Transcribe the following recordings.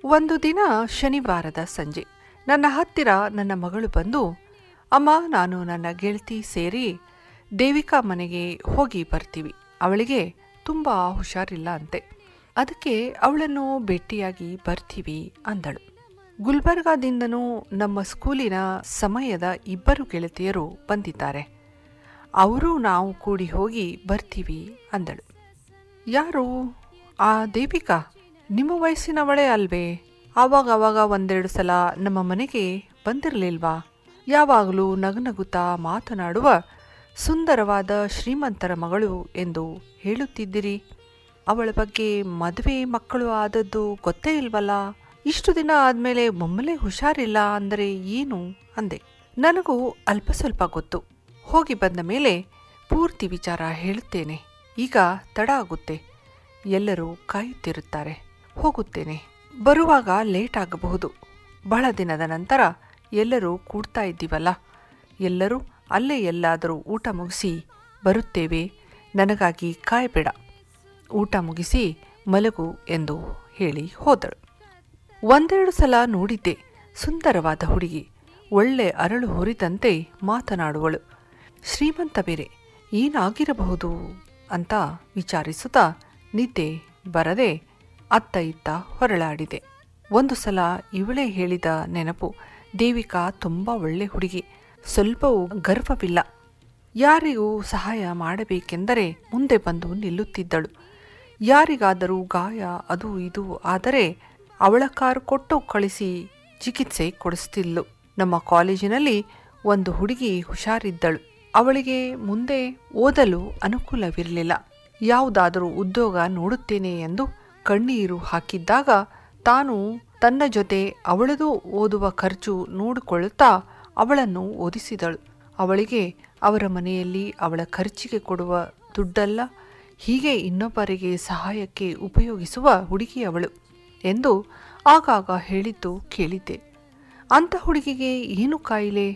ಒಂದು ದಿನ ಶನಿವಾರದ ಸಂಜೆ ನನ್ನ ಹತ್ತಿರ ನನ್ನ ಮಗಳು ಬಂದು ಅಮ್ಮ ನಾನು ನನ್ನ ಗೆಳತಿ ಸೇರಿ ದೇವಿಕಾ ಮನೆಗೆ ಹೋಗಿ ಬರ್ತೀವಿ ಅವಳಿಗೆ ತುಂಬ ಹುಷಾರಿಲ್ಲ ಅಂತೆ ಅದಕ್ಕೆ ಅವಳನ್ನು ಭೇಟಿಯಾಗಿ ಬರ್ತೀವಿ ಅಂದಳು ಗುಲ್ಬರ್ಗಾದಿಂದನೂ ನಮ್ಮ ಸ್ಕೂಲಿನ ಸಮಯದ ಇಬ್ಬರು ಗೆಳತಿಯರು ಬಂದಿದ್ದಾರೆ ಅವರು ನಾವು ಕೂಡಿ ಹೋಗಿ ಬರ್ತೀವಿ ಅಂದಳು ಯಾರು ಆ ದೇವಿಕಾ ನಿಮ್ಮ ವಯಸ್ಸಿನವಳೇ ಅಲ್ವೇ ಆವಾಗ ಆವಾಗ ಒಂದೆರಡು ಸಲ ನಮ್ಮ ಮನೆಗೆ ಬಂದಿರಲಿಲ್ವಾ ಯಾವಾಗಲೂ ನಗುನಗುತ್ತಾ ಮಾತನಾಡುವ ಸುಂದರವಾದ ಶ್ರೀಮಂತರ ಮಗಳು ಎಂದು ಹೇಳುತ್ತಿದ್ದಿರಿ ಅವಳ ಬಗ್ಗೆ ಮದುವೆ ಮಕ್ಕಳು ಆದದ್ದು ಗೊತ್ತೇ ಇಲ್ವಲ್ಲ ಇಷ್ಟು ದಿನ ಆದಮೇಲೆ ಒಮ್ಮೆಲೆ ಹುಷಾರಿಲ್ಲ ಅಂದರೆ ಏನು ಅಂದೆ ನನಗೂ ಅಲ್ಪ ಸ್ವಲ್ಪ ಗೊತ್ತು ಹೋಗಿ ಬಂದ ಮೇಲೆ ಪೂರ್ತಿ ವಿಚಾರ ಹೇಳುತ್ತೇನೆ ಈಗ ತಡ ಆಗುತ್ತೆ ಎಲ್ಲರೂ ಕಾಯುತ್ತಿರುತ್ತಾರೆ ಹೋಗುತ್ತೇನೆ ಬರುವಾಗ ಲೇಟ್ ಆಗಬಹುದು ಬಹಳ ದಿನದ ನಂತರ ಎಲ್ಲರೂ ಕೂಡ್ತಾ ಇದ್ದೀವಲ್ಲ ಎಲ್ಲರೂ ಅಲ್ಲೇ ಎಲ್ಲಾದರೂ ಊಟ ಮುಗಿಸಿ ಬರುತ್ತೇವೆ ನನಗಾಗಿ ಕಾಯಬೇಡ ಊಟ ಮುಗಿಸಿ ಮಲಗು ಎಂದು ಹೇಳಿ ಹೋದಳು ಒಂದೆರಡು ಸಲ ನೋಡಿದ್ದೆ ಸುಂದರವಾದ ಹುಡುಗಿ ಒಳ್ಳೆ ಅರಳು ಹುರಿದಂತೆ ಮಾತನಾಡುವಳು ಶ್ರೀಮಂತ ಬೇರೆ ಏನಾಗಿರಬಹುದು ಅಂತ ವಿಚಾರಿಸುತ್ತಾ ನಿದ್ದೆ ಬರದೆ ಅತ್ತ ಇತ್ತ ಹೊರಳಾಡಿದೆ ಒಂದು ಸಲ ಇವಳೇ ಹೇಳಿದ ನೆನಪು ದೇವಿಕಾ ತುಂಬ ಒಳ್ಳೆ ಹುಡುಗಿ ಸ್ವಲ್ಪವೂ ಗರ್ವವಿಲ್ಲ ಯಾರಿಗೂ ಸಹಾಯ ಮಾಡಬೇಕೆಂದರೆ ಮುಂದೆ ಬಂದು ನಿಲ್ಲುತ್ತಿದ್ದಳು ಯಾರಿಗಾದರೂ ಗಾಯ ಅದು ಇದು ಆದರೆ ಅವಳ ಕಾರು ಕೊಟ್ಟು ಕಳಿಸಿ ಚಿಕಿತ್ಸೆ ಕೊಡಿಸ್ತಿದ್ಲು ನಮ್ಮ ಕಾಲೇಜಿನಲ್ಲಿ ಒಂದು ಹುಡುಗಿ ಹುಷಾರಿದ್ದಳು ಅವಳಿಗೆ ಮುಂದೆ ಓದಲು ಅನುಕೂಲವಿರಲಿಲ್ಲ ಯಾವುದಾದರೂ ಉದ್ಯೋಗ ನೋಡುತ್ತೇನೆ ಎಂದು ಕಣ್ಣೀರು ಹಾಕಿದ್ದಾಗ ತಾನು ತನ್ನ ಜೊತೆ ಅವಳದು ಓದುವ ಖರ್ಚು ನೋಡಿಕೊಳ್ಳುತ್ತಾ ಅವಳನ್ನು ಓದಿಸಿದಳು ಅವಳಿಗೆ ಅವರ ಮನೆಯಲ್ಲಿ ಅವಳ ಖರ್ಚಿಗೆ ಕೊಡುವ ದುಡ್ಡಲ್ಲ ಹೀಗೆ ಇನ್ನೊಬ್ಬರಿಗೆ ಸಹಾಯಕ್ಕೆ ಉಪಯೋಗಿಸುವ ಹುಡುಗಿ ಅವಳು ಎಂದು ಆಗಾಗ ಹೇಳಿದ್ದು ಕೇಳಿದ್ದೆ ಅಂಥ ಹುಡುಗಿಗೆ ಏನು ಕಾಯಿಲೆ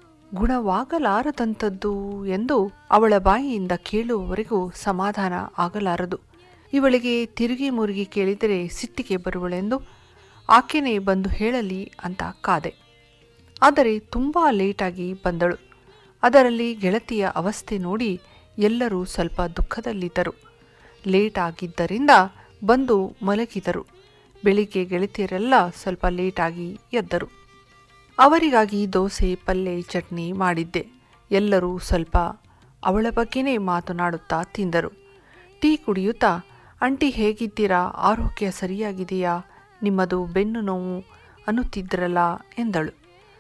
ಗುಣವಾಗಲಾರದಂಥದ್ದು ಎಂದು ಅವಳ ಬಾಯಿಯಿಂದ ಕೇಳುವವರೆಗೂ ಸಮಾಧಾನ ಆಗಲಾರದು ಇವಳಿಗೆ ತಿರುಗಿ ಮುರುಗಿ ಕೇಳಿದರೆ ಸಿಟ್ಟಿಗೆ ಬರುವಳೆಂದು ಆಕೆನೇ ಬಂದು ಹೇಳಲಿ ಅಂತ ಕಾದೆ ಆದರೆ ತುಂಬ ಲೇಟಾಗಿ ಬಂದಳು ಅದರಲ್ಲಿ ಗೆಳತಿಯ ಅವಸ್ಥೆ ನೋಡಿ ಎಲ್ಲರೂ ಸ್ವಲ್ಪ ದುಃಖದಲ್ಲಿದ್ದರು ಲೇಟ್ ಆಗಿದ್ದರಿಂದ ಬಂದು ಮಲಗಿದರು ಬೆಳಿಗ್ಗೆ ಗೆಳತಿಯರೆಲ್ಲ ಸ್ವಲ್ಪ ಲೇಟಾಗಿ ಎದ್ದರು ಅವರಿಗಾಗಿ ದೋಸೆ ಪಲ್ಯ ಚಟ್ನಿ ಮಾಡಿದ್ದೆ ಎಲ್ಲರೂ ಸ್ವಲ್ಪ ಅವಳ ಬಗ್ಗೆನೇ ಮಾತನಾಡುತ್ತಾ ತಿಂದರು ಟೀ ಕುಡಿಯುತ್ತಾ ಅಂಟಿ ಹೇಗಿದ್ದೀರಾ ಆರೋಗ್ಯ ಸರಿಯಾಗಿದೆಯಾ ನಿಮ್ಮದು ಬೆನ್ನು ನೋವು ಅನ್ನುತ್ತಿದ್ರಲ್ಲ ಎಂದಳು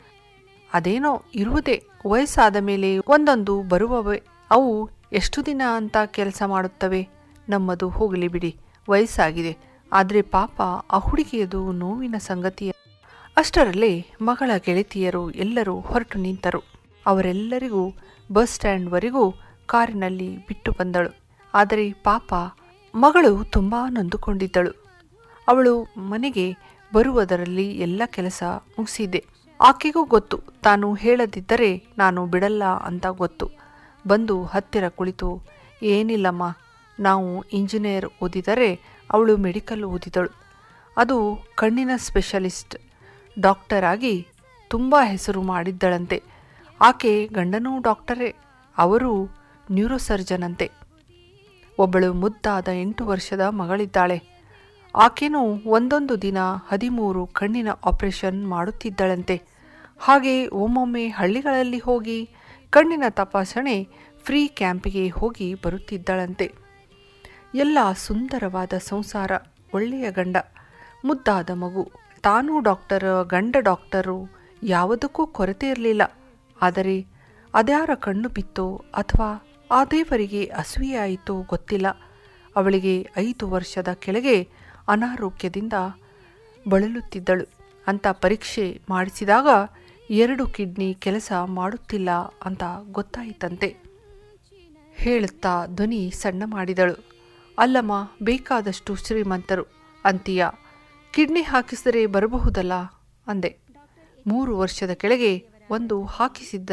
ಅದೇನೋ ಇರುವುದೇ ವಯಸ್ಸಾದ ಮೇಲೆ ಒಂದೊಂದು ಬರುವವೆ ಅವು ಎಷ್ಟು ದಿನ ಅಂತ ಕೆಲಸ ಮಾಡುತ್ತವೆ ನಮ್ಮದು ಹೋಗಲಿ ಬಿಡಿ ವಯಸ್ಸಾಗಿದೆ ಆದರೆ ಪಾಪ ಆ ಹುಡುಗಿಯದು ನೋವಿನ ಸಂಗತಿ ಅಷ್ಟರಲ್ಲೇ ಮಗಳ ಗೆಳತಿಯರು ಎಲ್ಲರೂ ಹೊರಟು ನಿಂತರು ಅವರೆಲ್ಲರಿಗೂ ಬಸ್ ಸ್ಟ್ಯಾಂಡ್ವರೆಗೂ ಕಾರಿನಲ್ಲಿ ಬಿಟ್ಟು ಬಂದಳು ಆದರೆ ಪಾಪ ಮಗಳು ತುಂಬ ನೊಂದುಕೊಂಡಿದ್ದಳು ಅವಳು ಮನೆಗೆ ಬರುವುದರಲ್ಲಿ ಎಲ್ಲ ಕೆಲಸ ಮುಗಿಸಿದ್ದೆ ಆಕೆಗೂ ಗೊತ್ತು ತಾನು ಹೇಳದಿದ್ದರೆ ನಾನು ಬಿಡಲ್ಲ ಅಂತ ಗೊತ್ತು ಬಂದು ಹತ್ತಿರ ಕುಳಿತು ಏನಿಲ್ಲಮ್ಮ ನಾವು ಇಂಜಿನಿಯರ್ ಓದಿದರೆ ಅವಳು ಮೆಡಿಕಲ್ ಓದಿದಳು ಅದು ಕಣ್ಣಿನ ಸ್ಪೆಷಲಿಸ್ಟ್ ಡಾಕ್ಟರ್ ಆಗಿ ತುಂಬ ಹೆಸರು ಮಾಡಿದ್ದಳಂತೆ ಆಕೆ ಗಂಡನೂ ಡಾಕ್ಟರೇ ಅವರು ನ್ಯೂರೋಸರ್ಜನ್ ಅಂತೆ ಒಬ್ಬಳು ಮುದ್ದಾದ ಎಂಟು ವರ್ಷದ ಮಗಳಿದ್ದಾಳೆ ಆಕೆನೂ ಒಂದೊಂದು ದಿನ ಹದಿಮೂರು ಕಣ್ಣಿನ ಆಪರೇಷನ್ ಮಾಡುತ್ತಿದ್ದಳಂತೆ ಹಾಗೆ ಒಮ್ಮೊಮ್ಮೆ ಹಳ್ಳಿಗಳಲ್ಲಿ ಹೋಗಿ ಕಣ್ಣಿನ ತಪಾಸಣೆ ಫ್ರೀ ಕ್ಯಾಂಪಿಗೆ ಹೋಗಿ ಬರುತ್ತಿದ್ದಳಂತೆ ಎಲ್ಲ ಸುಂದರವಾದ ಸಂಸಾರ ಒಳ್ಳೆಯ ಗಂಡ ಮುದ್ದಾದ ಮಗು ತಾನೂ ಡಾಕ್ಟರ್ ಗಂಡ ಡಾಕ್ಟರು ಯಾವುದಕ್ಕೂ ಕೊರತೆ ಇರಲಿಲ್ಲ ಆದರೆ ಅದ್ಯಾರ ಕಣ್ಣು ಬಿತ್ತೋ ಅಥವಾ ಆ ದೇವರಿಗೆ ಅಸೂಯೆಯಾಯಿತೋ ಗೊತ್ತಿಲ್ಲ ಅವಳಿಗೆ ಐದು ವರ್ಷದ ಕೆಳಗೆ ಅನಾರೋಗ್ಯದಿಂದ ಬಳಲುತ್ತಿದ್ದಳು ಅಂತ ಪರೀಕ್ಷೆ ಮಾಡಿಸಿದಾಗ ಎರಡು ಕಿಡ್ನಿ ಕೆಲಸ ಮಾಡುತ್ತಿಲ್ಲ ಅಂತ ಗೊತ್ತಾಯಿತಂತೆ ಹೇಳುತ್ತಾ ಧ್ವನಿ ಸಣ್ಣ ಮಾಡಿದಳು ಅಲ್ಲಮ್ಮ ಬೇಕಾದಷ್ಟು ಶ್ರೀಮಂತರು ಅಂತೀಯ ಕಿಡ್ನಿ ಹಾಕಿಸಿದರೆ ಬರಬಹುದಲ್ಲ ಅಂದೆ ಮೂರು ವರ್ಷದ ಕೆಳಗೆ ಒಂದು ಹಾಕಿಸಿದ್ದ